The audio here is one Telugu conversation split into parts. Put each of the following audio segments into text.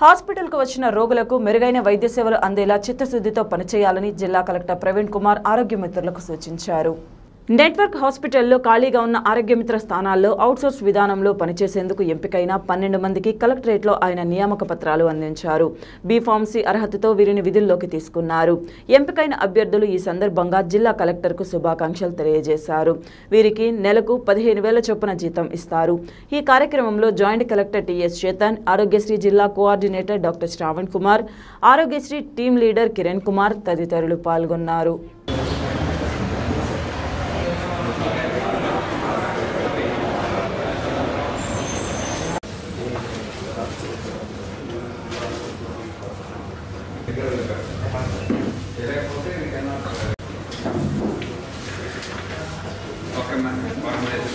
హాస్పిటల్కు వచ్చిన రోగులకు మెరుగైన వైద్య సేవలు అందేలా చిత్తశుద్ధితో పనిచేయాలని జిల్లా కలెక్టర్ ప్రవీణ్ కుమార్ ఆరోగ్య మిత్రులకు సూచించారు నెట్వర్క్ హాస్పిటల్లో ఖాళీగా ఉన్న ఆరోగ్యమిత్ర స్థానాల్లో అవుట్సోర్స్ విధానంలో పనిచేసేందుకు ఎంపికైన పన్నెండు మందికి కలెక్టరేట్లో ఆయన నియామక పత్రాలు అందించారు బీ ఫార్మసీ అర్హతతో వీరిని విధుల్లోకి తీసుకున్నారు ఎంపికైన అభ్యర్థులు ఈ సందర్భంగా జిల్లా కలెక్టర్కు శుభాకాంక్షలు తెలియజేశారు వీరికి నెలకు పదిహేను వేల చొప్పున జీతం ఇస్తారు ఈ కార్యక్రమంలో joint collector TS Chetan Aarogyasri జిల్లా coordinator doctor Shravan Kumar Aarogyasri team leader Kiran Kumar తదితరులు పాల్గొన్నారు okay ma'am one minute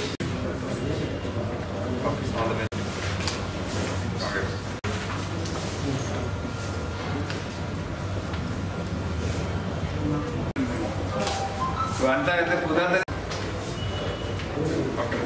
okay all the best okay వంట అయితే కుదరదు okay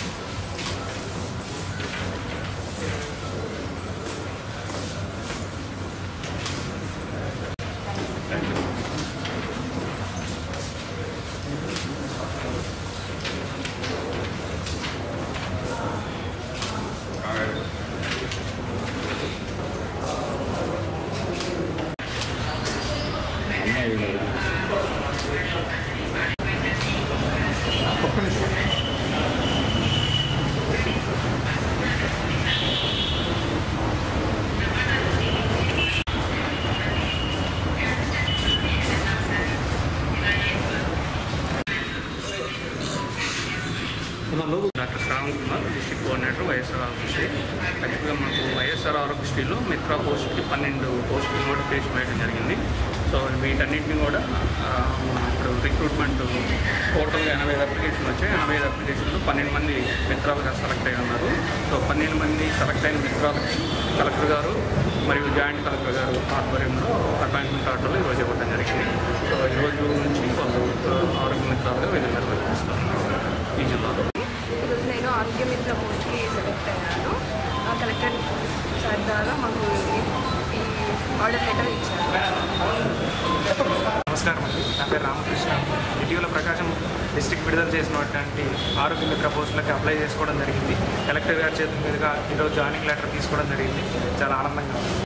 doctor Shravan Kumar district coordinator YSR Aarogyasri యాక్చువల్గా మాకు వైఎస్ఆర్ ఆరోగ్యశ్రీలో మిత్రా పోస్ట్కి పన్నెండు పోస్టులు నోటిఫికేషన్ వేయడం జరిగింది సో వీటన్నిటిని కూడా ఆ, ఇప్పుడు రిక్రూట్మెంట్ టోటల్గా ఎనభై ఐదు అప్లికేషన్లు వచ్చాయి ఎనభై ఐదు అప్లికేషన్లు పన్నెండు మంది మిత్రాలుగా సెలెక్ట్ అయి ఉన్నారు సో పన్నెండు మంది సెలెక్ట్ అయిన మిత్రాలకి కలెక్టర్ గారు మరియు జాయింట్ కలెక్టర్ గారు ఆధ్వర్యంలో అపాయింట్మెంట్ ఆర్డర్లు ఈరోజు ఇవ్వడం జరిగింది సో ఈరోజు నుంచి వాళ్ళు ఆ, ఆరోగ్య మిత్రాలుగా విధులు నిర్వహిస్తారు ఈ జిల్లాలో ఈరోజు నేను ఆరోగ్య మిత్ర పోస్ట్కి సెలెక్ట్ అయ్యాను ఆ కలెక్టర్ సార్ ద్వారా మాకు ఈ- ఈ ఆర్డర్ లెటర్ ఇచ్చారు నమస్కారం అండి నా పేరు రామకృష్ణ ఇటీవల ప్రకాశం డిస్టిక్ విడుదల చేసినటువంటి ఆరోగ్య మిత్ర పోస్టులకి అప్లై చేసుకోవడం జరిగింది కలెక్టర్ గారి చేతుల మీదుగా ఈరోజు జాయినింగ్ లెటర్ తీసుకోవడం జరిగింది చాలా ఆనందంగా ఉంది